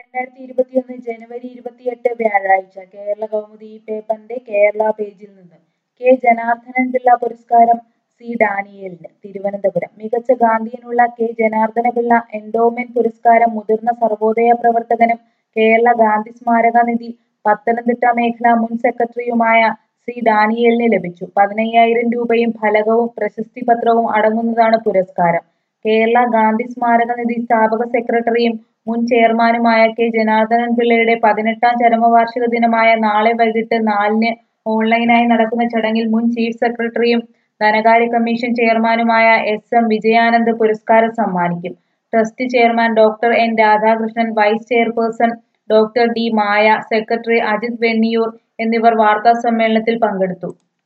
രണ്ടായിരത്തി ഇരുപത്തിയൊന്ന് ജനുവരി ഇരുപത്തിയെട്ട് വ്യാഴാഴ്ച കേരള കൗമുദി ഈ പേപ്പറിന്റെ കേരള പേജിൽ നിന്ന് കെ ജനാർദ്ദനൻ പിള്ള പുരസ്കാരം സി ഡാനിയേലിന് തിരുവനന്തപുരം മികച്ച ഗാന്ധിയനുള്ള കെ ജനാർദ്ദനപിള്ള എൻഡോമെന്റ് പുരസ്കാരം മുതിർന്ന സർവോദയ പ്രവർത്തകനും കേരള ഗാന്ധി സ്മാരക നിധി പത്തനംതിട്ട മേഖല മുൻ സെക്രട്ടറിയുമായ സി ഡാനിയേലിന് ലഭിച്ചു പതിനയ്യായിരം രൂപയും ഫലകവും പ്രശസ്തി പത്രവും അടങ്ങുന്നതാണ് പുരസ്കാരം കേരള ഗാന്ധി സ്മാരക നിധി സ്ഥാപക സെക്രട്ടറിയും മുൻ ചെയർമാനുമായ കെ ജനാർദ്ദനൻ പിള്ളയുടെ പതിനെട്ടാം ചരമവാർഷിക ദിനമായ നാളെ വൈകിട്ട് നാലിന് ഓൺലൈനായി നടക്കുന്ന ചടങ്ങിൽ മുൻ ചീഫ് സെക്രട്ടറിയും ധനകാര്യ കമ്മീഷൻ ചെയർമാനുമായ എസ് എം വിജയാനന്ദ് പുരസ്കാരം സമ്മാനിക്കും trust chairman doctor N Radhakrishnan vice chairperson doctor D Maya secretary Ajith Venniyoor എന്നിവർ വാർത്താ സമ്മേളനത്തിൽ പങ്കെടുത്തു